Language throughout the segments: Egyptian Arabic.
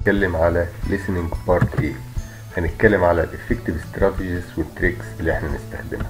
هنتكلم على listening part A هنتكلم على الافكتيف strategies والتريكس اللي احنا نستخدمها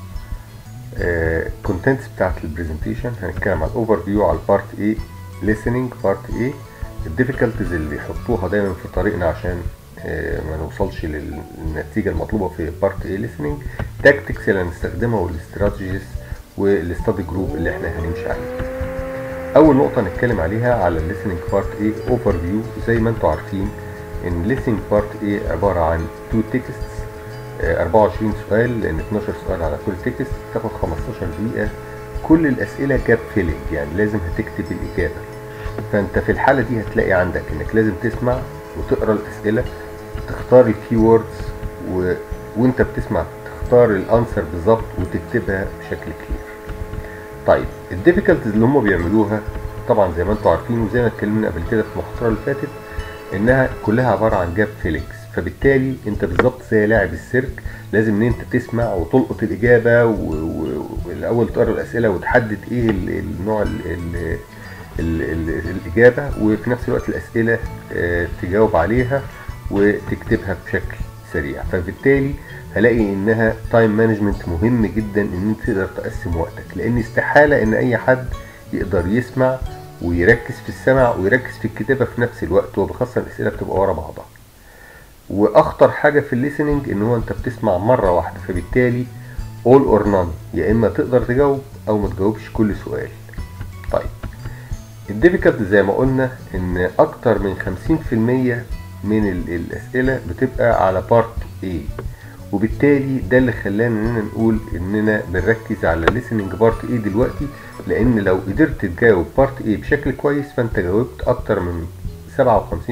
كونتنتس بتاعت البرزنتيشن هنتكلم على الاوفر فيو على البارت A listening part A الديفيكالتيز اللي بيحطوها دايما في طريقنا عشان آه، ما نوصلش للنتيجة المطلوبة في بارت A listening تاكتكس اللي هنستخدمها والاستراتيجيز والاستادي جروب اللي احنا هنمشي عليه اول نقطه نتكلم عليها على listening part A اوفر فيو زي ما انتم عارفين ان listening part A عباره عن 2 texts آه، 24 سؤال لان 12 سؤال على كل تكست تاخد 15 دقيقه كل الاسئله جاب فيلنج يعني لازم هتكتب الاجابه فانت في الحاله دي هتلاقي عندك انك لازم تسمع وتقرا الاسئله تختار الكي ووردز و... وانت بتسمع تختار الانسر بالظبط وتكتبها بشكل كلير طيب الديفيكالتيز اللي هم بيعملوها طبعا زي ما انتم عارفين وزي ما اتكلمنا قبل كده في المحاضره اللي فاتت انها كلها عباره عن جاب فيلينجز فبالتالي انت بالظبط زي لاعب السيرك لازم ان انت تسمع وتلقط الاجابه والاول تقرا الاسئله وتحدد ايه ال- النوع ال ال ال ال الاجابه وفي نفس الوقت الاسئله آه، تجاوب عليها وتكتبها بشكل سريع فبالتالي هلاقي انها تايم مانجمنت مهم جدا ان انت تقدر تقسم وقتك لان استحاله ان اي حد يقدر يسمع ويركز في السمع ويركز في الكتابه في نفس الوقت وبخاصه الاسئله بتبقى ورا بعضها واخطر حاجه في الليسننج ان هو انت بتسمع مره واحده فبالتالي all or none يا اما تقدر تجاوب او ما تجاوبش كل سؤال طيب الديفيكالت زي ما قلنا ان اكتر من 50% من ال- الاسئله بتبقى على بارت A وبالتالي ده اللي خلانا اننا نقول اننا بنركز على listening بارت A دلوقتي لان لو قدرت تجاوب بارت A بشكل كويس فانت جاوبت اكتر من 57%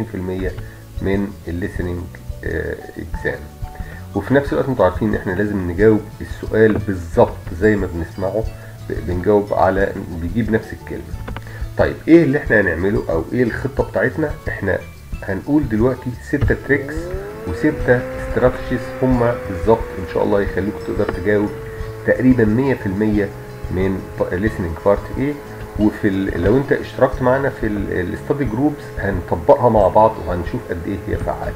من الليسننج اكزام وفي نفس الوقت انتوا عارفين ان احنا لازم نجاوب السؤال بالظبط زي ما بنسمعه ب- بنجاوب على بيجيب نفس الكلمه طيب ايه اللي احنا هنعمله او ايه الخطه بتاعتنا احنا هنقول دلوقتي ستة تريكس وستة استراتيجيز هما بالظبط ان شاء الله يخليك تقدر تجاوب تقريبا 100% من listening part A وفي ال- لو انت اشتركت معانا في الاستادي جروبس هنطبقها مع بعض وهنشوف قد ايه هي فعاله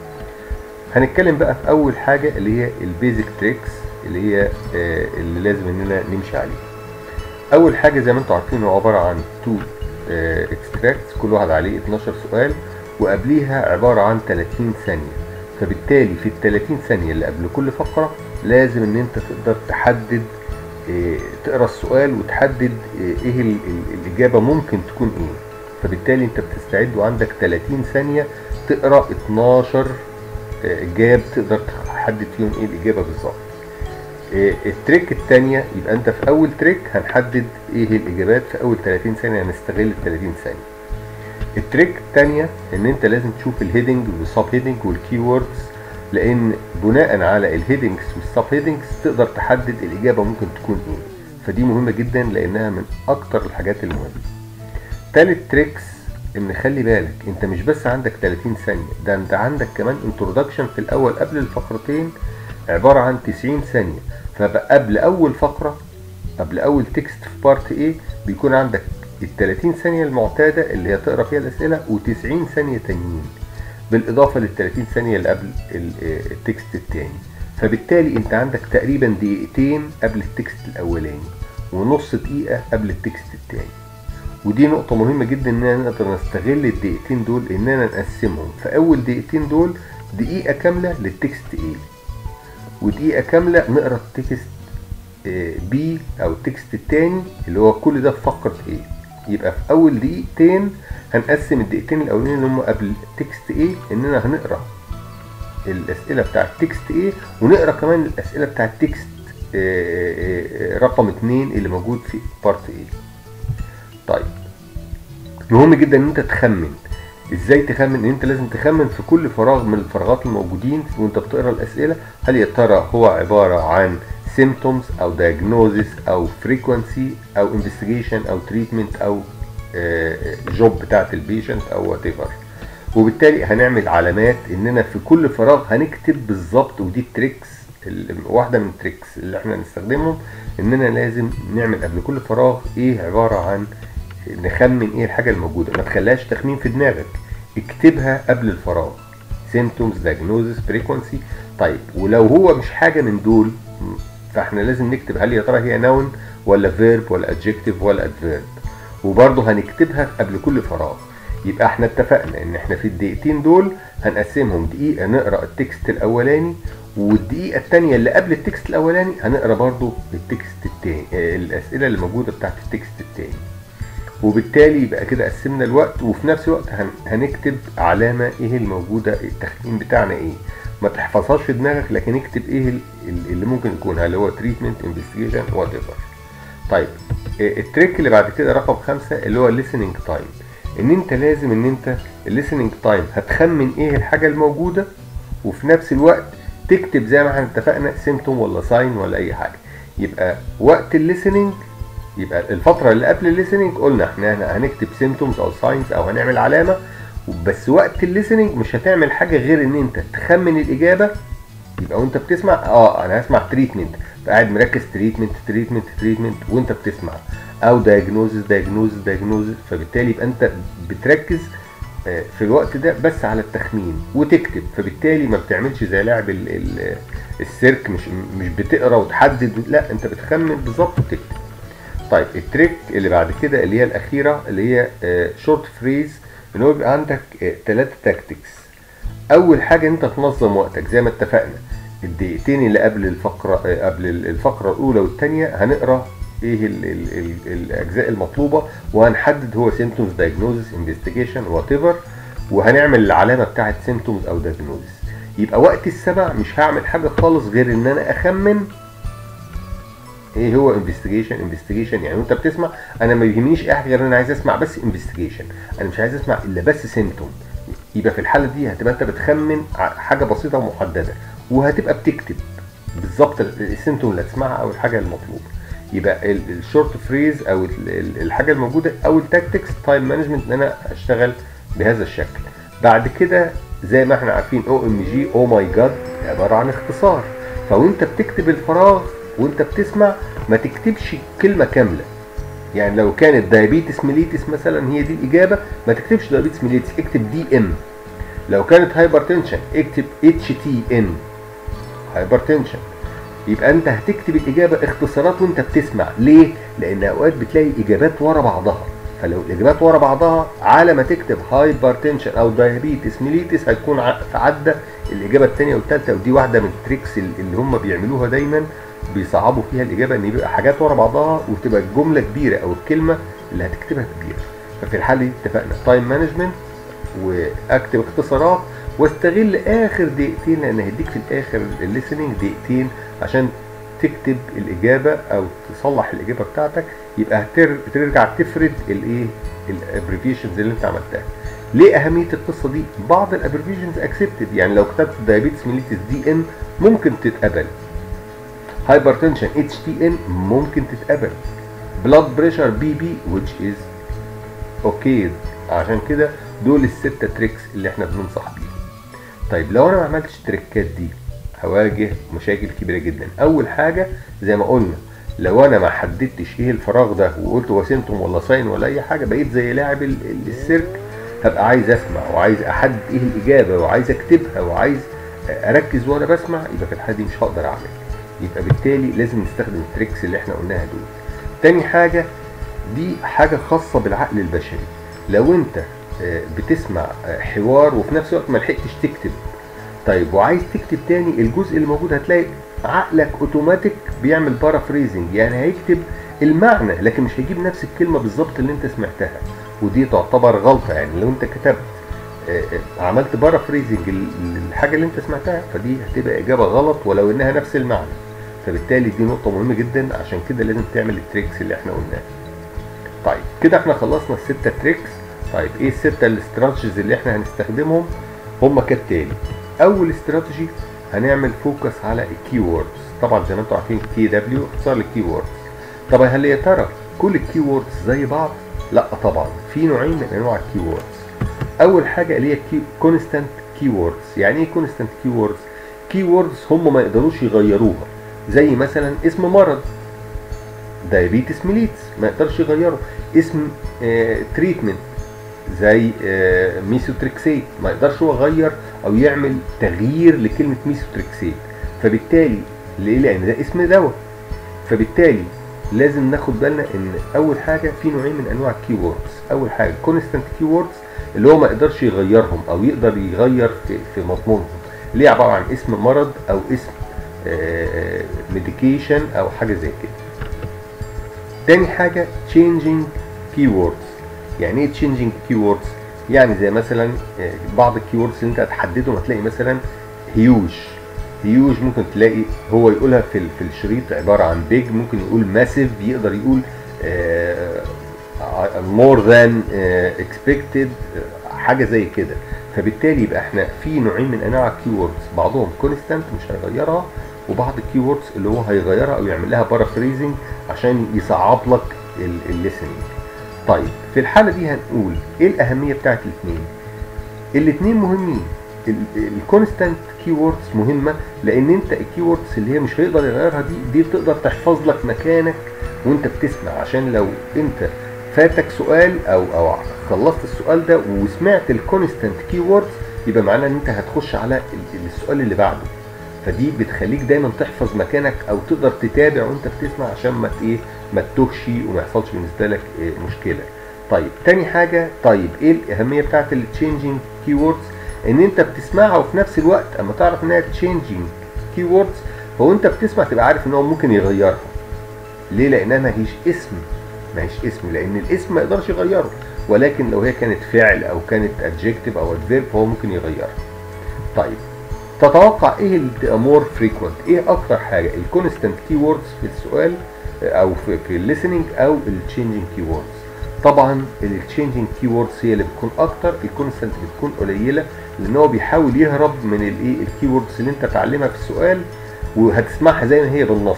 هنتكلم بقى في اول حاجه اللي هي البيزك تريكس اللي هي آه، اللي لازم اننا نمشي عليها اول حاجه زي ما انتم عارفين هو عباره عن تو اكستراكتس كل واحد عليه 12 سؤال وقبليها عباره عن 30 ثانيه فبالتالي في ال 30 ثانيه اللي قبل كل فقره لازم ان انت تقدر تحدد آه، تقرا السؤال وتحدد آه، ايه ال- ال- الاجابه ممكن تكون ايه فبالتالي انت بتستعد وعندك 30 ثانيه تقرا 12 آه، جاب تقدر تحدد فيهم ايه الاجابه بالظبط آه، التريك الثانيه يبقى انت في اول تريك هنحدد ايه الاجابات في اول 30 ثانيه هنستغل ال 30 ثانيه التريك الثانيه ان انت لازم تشوف الهيدنج والسب هيدنج والكي ووردز لان بناء على الهيدنجز والسب هيدنجز تقدر تحدد الاجابه ممكن تكون ايه فدي مهمه جدا لانها من اكتر الحاجات المهمه تالت تريكس ان خلي بالك انت مش بس عندك 30 ثانيه ده انت عندك كمان انترودكشن في الاول قبل الفقرتين عباره عن 90 ثانيه فبقى قبل اول فقره قبل اول تكست في بارت A بيكون عندك ال 30 ثانيه المعتاده اللي هي تقرا فيها الاسئله و90 ثانيه تانيين بالاضافه لل 30 ثانيه اللي قبل ال- آه، التكست الثاني فبالتالي انت عندك تقريبا دقيقتين قبل التكست الاولاني ونص دقيقه قبل التكست الثاني ودي نقطة مهمة جدا اننا نقدر نستغل الدقيقتين دول اننا نقسمهم فاول دقيقتين دول دقيقة كاملة للتكست A ودقيقة كاملة نقرا التكست بي او التكست التاني اللي هو كل ده في فقرة A يبقى في اول دقيقتين هنقسم الدقيقتين الاولانيين اللي هم قبل تكست A اننا هنقرا الاسئلة بتاعت تكست A ونقرا كمان الاسئلة بتاعت تكست رقم 2 اللي موجود في بارت A طيب مهم جدا ان انت تخمن ازاي تخمن ان انت لازم تخمن في كل فراغ من الفراغات الموجودين وانت بتقرا الاسئله هل يا ترى هو عباره عن symptoms او diagnosis او frequency او investigation او treatment او جوب بتاعت البيشنت او وات ايفر وبالتالي هنعمل علامات اننا في كل فراغ هنكتب بالظبط ودي التريكس ال- واحده من التريكس اللي احنا هنستخدمهم اننا لازم نعمل قبل كل فراغ ايه عباره عن نخمن ايه الحاجه الموجوده ما تخليهاش تخمين في دماغك اكتبها قبل الفراغ symptoms diagnosis frequency طيب ولو هو مش حاجه من دول فاحنا لازم نكتب هل يا ترى هي نون ولا فيرب ولا adjective ولا adverb وبرضه هنكتبها قبل كل فراغ يبقى احنا اتفقنا ان احنا في الدقيقتين دول هنقسمهم دقيقة نقرا التكست الاولاني والدقيقة التانية اللي قبل التكست الاولاني هنقرا برضه التكست التاني آه، الاسئلة اللي موجودة بتاعت التكست التاني وبالتالي يبقى كده قسمنا الوقت وفي نفس الوقت هن- هنكتب علامة ايه الموجودة التخمين بتاعنا ايه ما تحفظهاش في دماغك لكن اكتب ايه ال- ال- اللي ممكن يكون هل هو تريتمنت انفستيجيشن وات ايفر طيب آه، التريك اللي بعد كده رقم خمسة اللي هو listening تايم ان انت لازم ان انت الليسننج تايم هتخمن ايه الحاجة الموجودة وفي نفس الوقت تكتب زي ما احنا اتفقنا سيمتوم ولا ساين ولا اي حاجة يبقى وقت الليسننج يبقى الفترة اللي قبل الليسننج قلنا احنا هن- هنكتب سيمتومز او ساينز او هنعمل علامة بس وقت الليسننج مش هتعمل حاجة غير ان انت تخمن الاجابة يبقى وانت بتسمع اه انا هسمع تريتمنت قاعد مركز تريتمنت تريتمنت تريتمنت وانت بتسمع او دايجنوزز دايجنوزز دايجنوزز فبالتالي يبقى انت بتركز آه، في الوقت ده بس على التخمين وتكتب فبالتالي ما بتعملش زي لاعب ال- ال- السيرك مش مش بتقرا وتحدد لا انت بتخمن بالظبط وتكتب طيب التريك اللي بعد كده اللي هي الاخيره اللي هي شورت فريز ان هو يبقى عندك ثلاثه تاكتكس اول حاجه انت تنظم وقتك زي ما اتفقنا الدقيقتين اللي قبل الفقره آه، قبل الفقره الاولى والثانيه هنقرا ايه ال ال ال الاجزاء المطلوبه وهنحدد هو سيمتومز دايجنوزس انفستيجيشن وات ايفر وهنعمل العلامه بتاعه سيمتومز او دايجنوزس يبقى وقت السمع مش هعمل حاجه خالص غير ان انا اخمن ايه هو انفستيجيشن انفستيجيشن يعني وانت بتسمع انا ما بيهمنيش اي حاجه غير انا عايز اسمع بس انفستيجيشن انا مش عايز اسمع الا بس سيمتوم يبقى في الحاله دي هتبقى انت بتخمن ع- حاجه بسيطه ومحدده وهتبقى بتكتب بالظبط ال- السيمتوم اللي هتسمعها او الحاجه المطلوبه يبقى الشورت فريز او ال- ال- الحاجه الموجوده او التاكتكس تايم مانجمنت ان انا اشتغل بهذا الشكل بعد كده زي ما احنا عارفين او ام جي او ماي جاد عباره عن اختصار فوانت بتكتب الفراغ وانت بتسمع ما تكتبش كلمه كامله يعني لو كانت دايابيتس ميليتس مثلا هي دي الاجابه ما تكتبش دايابيتس ميليتس اكتب دي ام لو كانت هايبرتنشن اكتب اتش تي ان هايبرتنشن يبقى انت هتكتب الاجابه اختصارات وانت بتسمع ليه لان اوقات بتلاقي اجابات ورا بعضها فلو الاجابات ورا بعضها على ما تكتب هايبرتنشن او دايابيتس ميليتس هتكون ع- عدى الاجابه الثانيه والثالثه ودي واحده من التريكس ال- اللي هم بيعملوها دايما بيصعبوا فيها الاجابه ان يبقى حاجات ورا بعضها وتبقى الجمله كبيره او الكلمه اللي هتكتبها كبيره ففي الحاله دي اتفقنا تايم مانجمنت واكتب اختصارات واستغل اخر دقيقتين لان هيديك في الاخر الليسننج دقيقتين عشان تكتب الاجابه او تصلح الاجابه بتاعتك يبقى هتر- ترجع تفرد الايه الابريفيشنز اللي انت عملتها ليه اهميه القصه دي بعض الابريفيشنز اكسبتد يعني لو كتبت دايابيتس ميليتس دي ان ممكن تتقبل هايبرتنشن اتش تي ان ممكن تتقبل بلاد بريشر بي بي which is اوكي عشان كده دول الستة تريكس اللي احنا بننصح بيهم طيب لو انا ما عملتش التريكات دي هواجه مشاكل كبيره جدا اول حاجه زي ما قلنا لو انا ما حددتش ايه الفراغ ده وقلت هو سيمتوم ولا ساين ولا اي حاجه بقيت زي لاعب ال- ال- السيرك هبقى عايز اسمع وعايز احدد ايه الاجابه وعايز اكتبها وعايز اركز وانا بسمع يبقى في الحاله دي مش هقدر اعمل يبقى بالتالي لازم نستخدم التريكس اللي احنا قلناها دول تاني حاجه دي حاجه خاصه بالعقل البشري لو انت آه، بتسمع آه، حوار وفي نفس الوقت ما لحقتش تكتب طيب وعايز تكتب تاني الجزء اللي موجود هتلاقي عقلك اوتوماتيك بيعمل بارافريزنج يعني هيكتب المعنى لكن مش هيجيب نفس الكلمه بالظبط اللي انت سمعتها ودي تعتبر غلطه يعني لو انت كتبت آه، آه، عملت بارافريزنج للحاجه اللي انت سمعتها فدي هتبقى اجابه غلط ولو انها نفس المعنى فبالتالي دي نقطه مهمه جدا عشان كده لازم تعمل التريكس اللي احنا قلناها طيب كده احنا خلصنا الستة تريكس طيب ايه الستة الاستراتيجيز اللي احنا هنستخدمهم هم كالتالي اول استراتيجي هنعمل فوكس على الكي ووردز طبعا زي ما انتم عارفين كي دبليو اختصار للكي ووردز طب هل يا ترى كل الكي ووردز زي بعض لا طبعا في نوعين من انواع الكي ووردز اول حاجه اللي هي كي كونستانت كي ووردز يعني ايه كونستانت كي ووردز كي ووردز هم ما يقدروش يغيروها زي مثلا اسم مرض دايابيتس ميليتس ما يقدرش يغيره اسم تريتمنت زي آه، ميثوتريكسيت ما يقدرش هو يغير او يعمل تغيير لكلمه ميثوتريكسيت فبالتالي ليه لان ده اسم دواء فبالتالي لازم ناخد بالنا ان اول حاجه في نوعين من انواع الكي ووردز اول حاجه كونستانت كي ووردز اللي هو ما يقدرش يغيرهم او يقدر يغير في في مضمونهم اللي هي عباره عن اسم مرض او اسم ميديكيشن او حاجه زي كده تاني حاجه changing keywords يعني ايه changing keywords يعني زي مثلا آه، بعض الكيوردز اللي انت هتحددهم هتلاقي مثلا هيوج هيوج ممكن تلاقي هو يقولها في ال- في الشريط عباره عن بيج ممكن يقول ماسيف يقدر يقول مور ذان اكسبكتد حاجه زي كده فبالتالي يبقى احنا في نوعين من انواع الكيوردز بعضهم كونستانت مش هيغيرها وبعض الكيوردز اللي هو هيغيرها او يعمل لها بارافريزنج عشان يصعب لك الليسننج طيب في الحاله دي هنقول ايه الاهميه بتاعت الاثنين الاثنين مهمين الكونستانت كي ووردز مهمه لان انت الكي ووردز اللي هي مش هيقدر يغيرها دي دي بتقدر تحفظ لك مكانك وانت بتسمع عشان لو انت فاتك سؤال او او خلصت السؤال ده وسمعت الكونستانت كي ووردز يبقى معناه ان انت هتخش على ال- السؤال اللي بعده فدي بتخليك دايما تحفظ مكانك او تقدر تتابع وانت بتسمع عشان ما ت- ايه ما تتوهش وما يحصلش بالنسبه لك إيه مشكله طيب تاني حاجه طيب ايه الاهميه بتاعت التشينجينج كي ووردز ان انت بتسمعها وفي نفس الوقت اما تعرف انها تشينجينج كي ووردز فهو انت بتسمع تبقى عارف ان هو ممكن يغيرها ليه لانها ما هيش اسم ما هيش اسم لان الاسم ما يقدرش يغيره ولكن لو هي كانت فعل او كانت adjective او adverb فهو ممكن يغيرها طيب تتوقع ايه اللي بتبقى مور فريكوينت ايه اكتر حاجه الكونستانت كي ووردز في السؤال او في في الليسننج او التشينجينج كي ووردز طبعا التشينجينج كي ووردز هي اللي بتكون اكتر الكونستانت بتكون قليله لان هو بيحاول يهرب من الايه الكي ووردز اللي انت تعلمها في السؤال وهتسمعها زي ما هي بالنص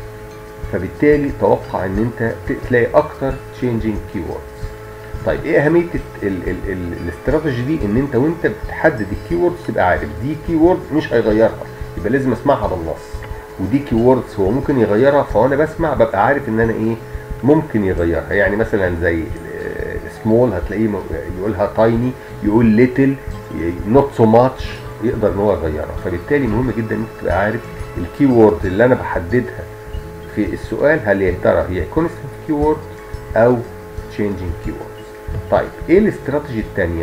فبالتالي توقع ان انت ت- تلاقي اكتر تشينجينج كي ووردز طيب ايه اهميه ال- ال- ال- ال- الاستراتيجي دي ان انت وانت بتحدد الكي ووردز تبقى عارف دي كي وورد مش هيغيرها يبقى لازم اسمعها بالنص ودي كي ووردز هو ممكن يغيرها فانا بسمع ببقى عارف ان انا ايه ممكن يغيرها يعني مثلا زي سمول هتلاقيه م- يقولها تايني يقول ليتل نوت سو ماتش يقدر ان هو يغيرها فبالتالي مهم جدا ان انت تبقى عارف الكي وورد اللي انا بحددها في السؤال هل يا ترى هي كونستنت كي وورد او changing keywords طيب ايه الاستراتيجي الثانيه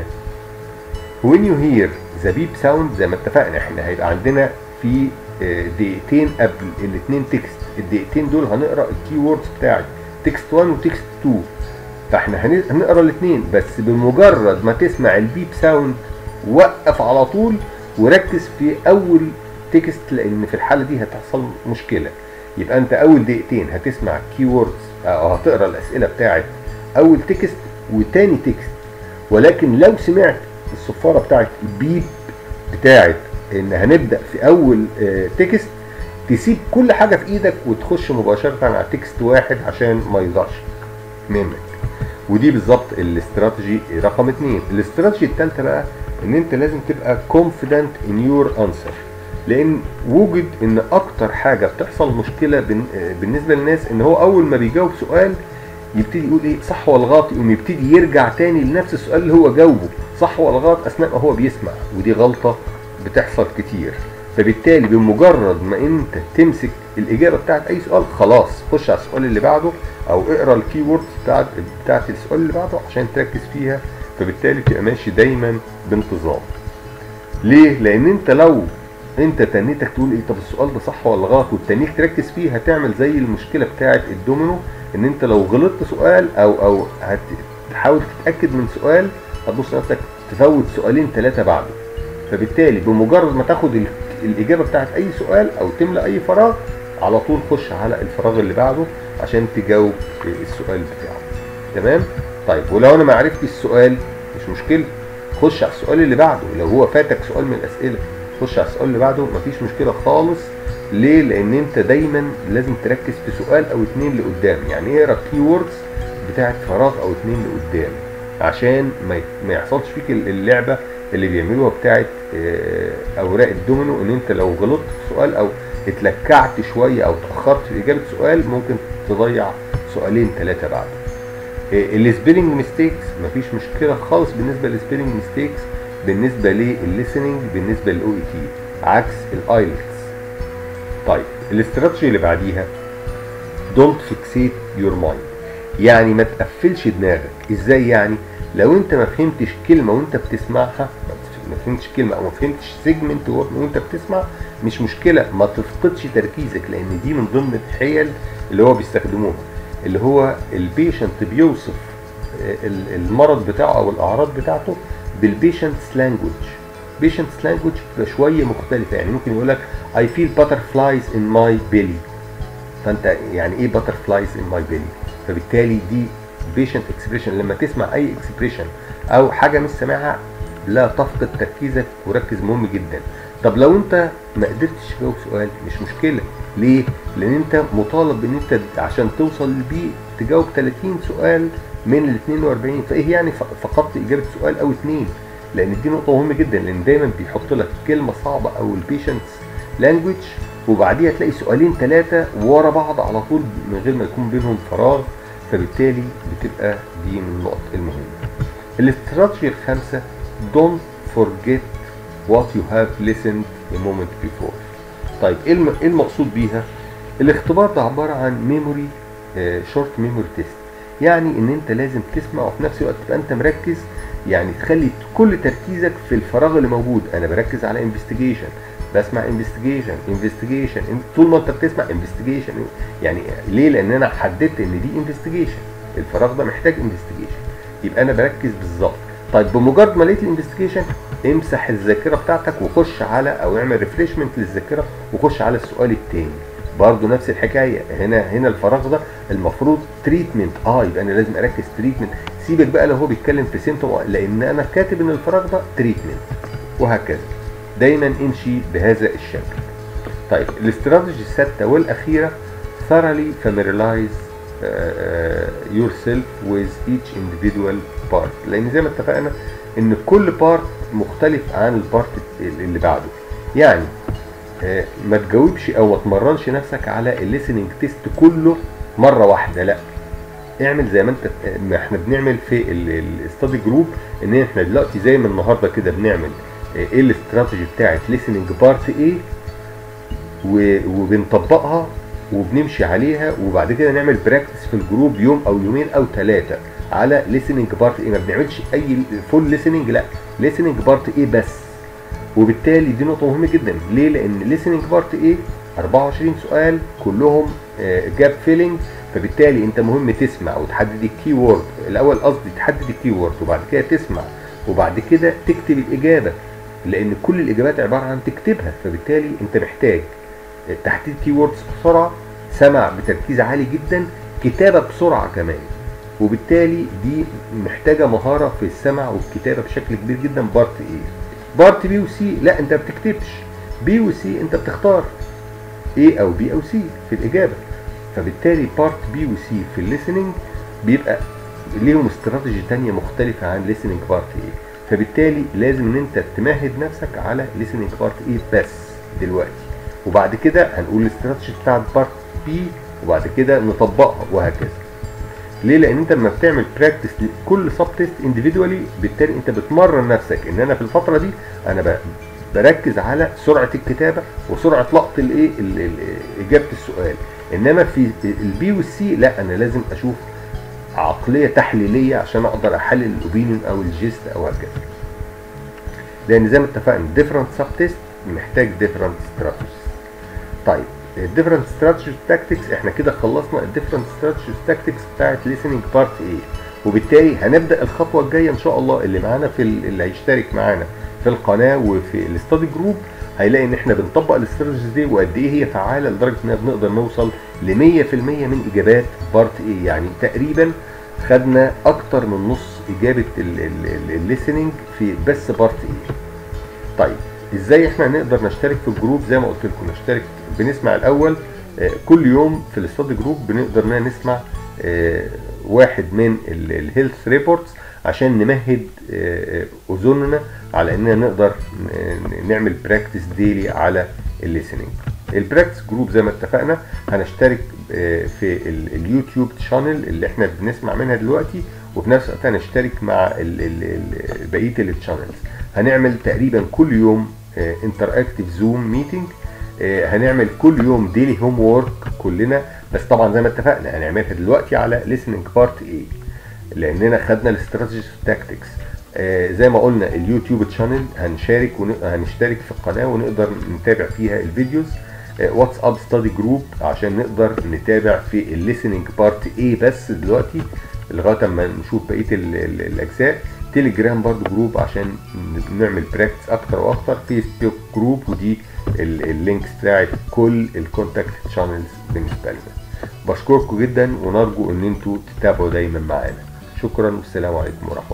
when you hear the beep sound زي ما اتفقنا احنا هيبقى عندنا في آه، دقيقتين قبل الاثنين تكست الدقيقتين دول هنقرا الكي ووردز بتاعت تكست 1 وتكست 2 فاحنا هن- هنقرا الاثنين بس بمجرد ما تسمع البيب ساوند وقف على طول وركز في اول تكست لان في الحاله دي هتحصل مشكله يبقى انت اول دقيقتين هتسمع كي ووردز او هتقرا الاسئله بتاعت اول تكست وتاني تكست ولكن لو سمعت الصفاره بتاعت البيب بتاعت ان هنبدا في اول آه، تكست تسيب كل حاجه في ايدك وتخش مباشره على تكست واحد عشان ما يضيعش منك ودي بالظبط الاستراتيجي رقم اتنين الاستراتيجي التالتة بقى ان انت لازم تبقى confident in your answer لان وجد ان اكتر حاجة بتحصل مشكلة بن- آه، بالنسبة للناس ان هو اول ما بيجاوب سؤال يبتدي يقول ايه صح ولا غلط يقوم يبتدي يرجع تاني لنفس السؤال اللي هو جاوبه صح ولا غلط اثناء ما هو بيسمع ودي غلطة بتحصل كتير فبالتالي بمجرد ما انت تمسك الاجابه بتاعت اي سؤال خلاص خش على السؤال اللي بعده او اقرا الكي ووردز بتاعت بتاعت السؤال اللي بعده عشان تركز فيها فبالتالي تبقى ماشي دايما بانتظام ليه لان انت لو انت تنيتك تقول ايه طب السؤال ده صح ولا غلط والتنيك تركز فيه هتعمل زي المشكله بتاعت الدومينو ان انت لو غلطت سؤال او او هتحاول تتاكد من سؤال هتبص نفسك تفوت سؤالين ثلاثه بعده فبالتالي بمجرد ما تاخد ال- الاجابه بتاعت اي سؤال او تملى اي فراغ على طول خش على الفراغ اللي بعده عشان تجاوب السؤال بتاعه تمام طيب ولو انا ما عرفتش السؤال مش مشكله خش على السؤال اللي بعده لو هو فاتك سؤال من الاسئله خش على السؤال اللي بعده مفيش مشكله خالص ليه لان انت دايما لازم تركز في سؤال او اتنين لقدام يعني اقرا كي ووردز بتاعت فراغ او اتنين لقدام عشان ما ي- ما يحصلش فيك اللعبه اللي بيعملوها بتاعت آه، اوراق الدومينو ان انت لو غلطت في سؤال او اتلكعت شويه او اتاخرت في اجابه سؤال ممكن تضيع سؤالين ثلاثه بعده السبيلنج ميستيكس مفيش مشكله خالص بالنسبه للسبيلنج ميستيكس بالنسبه للليسننج بالنسبه للاو اي تي عكس الايلتس طيب الاستراتيجي اللي بعديها دونت فيكسيت يور مايند يعني ما تقفلش دماغك ازاي يعني لو انت ما فهمتش كلمه وانت بتسمعها ما فهمتش كلمه او ما فهمتش سيجمنت وانت بتسمع مش مشكله ما تفقدش تركيزك لان دي من ضمن الحيل اللي هو بيستخدموها اللي هو البيشنت بيوصف المرض بتاعه او الاعراض بتاعته بالبيشنتس لانجوج بيشنتس لانجوج بتبقى شويه مختلفه يعني ممكن يقول لك I feel butterflies in my belly فانت يعني ايه butterflies in my belly فبالتالي دي بيشنت اكسبريشن لما تسمع اي اكسبريشن او حاجه مش سامعها لا تفقد تركيزك وركز مهم جدا طب لو انت ما قدرتش تجاوب سؤال مش مشكله ليه لان انت مطالب بان انت عشان توصل للبي تجاوب 30 سؤال من ال 42 فايه يعني فقدت اجابه سؤال او اتنين لان دي نقطه مهمه جدا لان دايما بيحط لك كلمه صعبه او البيشنتس لانجوج وبعديها تلاقي سؤالين ثلاثه ورا بعض على طول من غير ما يكون بينهم فراغ فبالتالي بتبقى دي من النقط المهمه الاستراتيجي الخامسه don't forget what you have listened a moment before طيب ايه المقصود بيها الاختبار ده عباره عن ميموري شورت ميموري تيست يعني ان انت لازم تسمع وفي نفس الوقت تبقى انت مركز يعني تخلي كل تركيزك في الفراغ اللي موجود انا بركز على انفستيجيشن بسمع انفستيجيشن انفستيجيشن طول ما انت بتسمع انفستيجيشن يعني ليه لان انا حددت ان دي انفستيجيشن الفراغ ده محتاج انفستيجيشن يبقى انا بركز بالظبط طيب بمجرد ما لقيت الانفستيجيشن امسح الذاكره بتاعتك وخش على او اعمل ريفريشمنت للذاكره وخش على السؤال الثاني برضه نفس الحكايه هنا هنا الفراغ ده المفروض تريتمنت اه يبقى انا لازم اركز تريتمنت سيبك بقى لو هو بيتكلم في سيمتوم لان انا كاتب ان الفراغ ده تريتمنت وهكذا دايما امشي بهذا الشكل طيب الاستراتيجي السادسه والاخيره thoroughly familiarize uh, uh, yourself with each individual part لان زي ما اتفقنا ان كل بارت مختلف عن البارت اللي بعده يعني آه ما تجاوبش او ما تمرنش نفسك على الليسننج تيست كله مره واحده لا اعمل زي ما انت ما احنا بنعمل في الاستادي جروب ان احنا دلوقتي زي ما النهارده كده بنعمل ايه الاستراتيجي بتاعت listening بارت ايه وبنطبقها وبنمشي عليها وبعد كده نعمل براكتس في الجروب يوم او يومين او ثلاثه على listening بارت ايه ما بنعملش اي فول listening لا listening بارت ايه بس وبالتالي دي نقطه مهمه جدا ليه لان listening بارت ايه 24 سؤال كلهم جاب فيلينج فبالتالي انت مهم تسمع وتحدد الكي وورد الاول قصدي تحدد الكي وورد وبعد كده تسمع وبعد كده تكتب الاجابه لان كل الاجابات عباره عن تكتبها فبالتالي انت محتاج تحديد كي ووردز بسرعه سمع بتركيز عالي جدا كتابه بسرعه كمان وبالتالي دي محتاجه مهاره في السمع والكتابه بشكل كبير جدا بارت ايه بارت بي وسي لا انت ما بتكتبش بي وسي انت بتختار A او بي او سي في الاجابه فبالتالي بارت بي وسي في الليسننج بيبقى ليهم استراتيجي تانية مختلفة عن listening بارت ايه فبالتالي لازم ان انت تمهد نفسك على listening بارت ايه بس دلوقتي وبعد كده هنقول الاستراتيجي بتاعت بارت بي وبعد كده نطبقها وهكذا ليه لان انت لما بتعمل براكتس لكل سب تيست انديفيدوالي بالتالي انت بتمرن نفسك ان انا في الفتره دي انا بركز على سرعه الكتابه وسرعه لقط الايه اجابه السؤال انما في البي والسي لا انا لازم اشوف عقليه تحليليه عشان اقدر احلل الاوبينيون او الجيست او هكذا لان زي ما اتفقنا ديفرنت سب تيست محتاج ديفرنت استراتيجيز طيب الديفرنت استراتيجيز تاكتكس احنا كده خلصنا الديفرنت استراتيجيز تاكتكس بتاعت listening بارت ايه وبالتالي هنبدا الخطوه الجايه ان شاء الله اللي معانا في اللي هيشترك معانا في القناه وفي الاستادي جروب هيلاقي ان احنا بنطبق الاستراتيجيز دي وقد ايه هي فعاله لدرجه ان بنقدر نوصل ل 100% من اجابات بارت ايه يعني تقريبا خدنا اكتر من نص اجابه الليسننج في بس بارت ايه طيب ازاي احنا نقدر نشترك في الجروب زي ما قلت لكم نشترك بنسمع الاول كل يوم في الاستادي جروب بنقدر ان نسمع واحد من الهيلث ريبورتس عشان نمهد اذننا على اننا نقدر نعمل براكتس ديلي على الليسننج البراكتس جروب زي ما اتفقنا هنشترك آه، في ال- اليوتيوب شانل اللي احنا بنسمع منها دلوقتي وفي نفس الوقت هنشترك مع ال- ال- ال- بقيه التشانلز هنعمل تقريبا كل يوم انتر اكتيف زوم ميتنج هنعمل كل يوم ديلي هوم وورك كلنا بس طبعا زي ما اتفقنا هنعملها دلوقتي على listening بارت ايه لاننا خدنا الاستراتيجيز تاكتكس زي ما قلنا اليوتيوب تشانل هنشارك وهنشترك في القناه ونقدر نتابع فيها الفيديوز واتساب ستادي جروب عشان نقدر نتابع في الليسننج بارت ايه بس دلوقتي لغايه اما نشوف بقيه ال- ال- الاجزاء تليجرام برضو جروب عشان نعمل براكتس اكتر واكتر فيسبوك جروب ودي ال- اللينكس بتاعت كل الكونتاكت شانلز بالنسبه لنا بشكركم جدا ونرجو ان انتوا تتابعوا دايما معانا شكرا والسلام عليكم ورحمه الله